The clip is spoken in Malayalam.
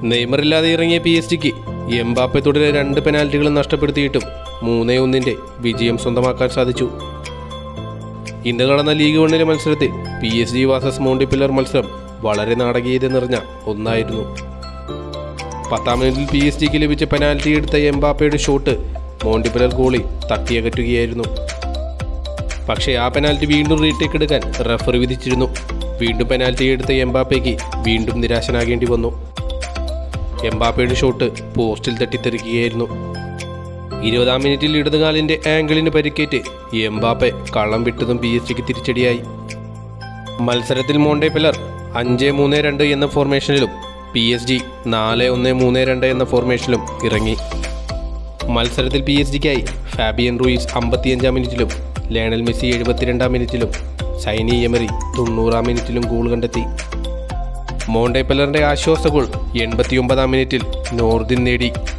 നെയ്മറില്ലാതെ ഇറങ്ങിയ പി എസ് ജിക്ക് എംബാപ്പെ തുടരെ രണ്ട് പെനാൽറ്റികളും നഷ്ടപ്പെടുത്തിയിട്ടും മൂന്നേ ഒന്നിന്റെ വിജയം സ്വന്തമാക്കാൻ സാധിച്ചു ഇന്ന് നടന്ന ലീഗ് വണ്ണിലെ മത്സരത്തിൽ P S G versus Montpellier മത്സരം വളരെ നാടകീയത നിറഞ്ഞ ഒന്നായിരുന്നു പത്താം മിനിറ്റിൽ പി എസ് ജിക്ക് ലഭിച്ച പെനാൽറ്റി എടുത്ത എംബാപ്പയുടെ ഷോട്ട് മോണ്ടിപ്പില്ലർ ഗോളി തട്ടിയകറ്റുകയായിരുന്നു പക്ഷേ ആ പെനാൽറ്റി വീണ്ടും റീടേക്ക് എടുക്കാൻ റഫറി വിധിച്ചിരുന്നു വീണ്ടും പെനാൽറ്റി എടുത്ത എംബാപ്പയ്ക്ക് വീണ്ടും നിരാശനാകേണ്ടി വന്നു എംബാപ്പയുടെ ഷോട്ട് പോസ്റ്റിൽ തട്ടിത്തെറിക്കുകയായിരുന്നു ഇരുപതാം മിനിറ്റിൽ ഇടതുകാലിന്റെ ആംഗിളിന് പരിക്കേറ്റ് എംബാപ്പെ കള്ളം വിട്ടതും പി എസ് ജിക്ക് തിരിച്ചടിയായി മത്സരത്തിൽ മോണ്ടെ പില്ലർ അഞ്ച് മൂന്ന് രണ്ട് എന്ന ഫോർമേഷനിലും പി എസ് ജി നാല് ഒന്ന് മൂന്ന് രണ്ട് എന്ന ഫോർമേഷനിലും ഇറങ്ങി മത്സരത്തിൽ പി എസ് ജിക്കായി ഫാബിയൻ റൂയിസ് അമ്പത്തിയഞ്ചാം മിനിറ്റിലും ലയണൽ മെസ്സി എഴുപത്തിരണ്ടാം മിനിറ്റിലും സൈനി എമറി തൊണ്ണൂറാം മിനിറ്റിലും ഗോൾ കണ്ടെത്തി മോണ്ടെ പെല്ലറിന്റെ ആശ്വാസ ഗോൾ എൺപത്തിയൊമ്പതാം മിനിറ്റിൽ നോർദിൻ നേടി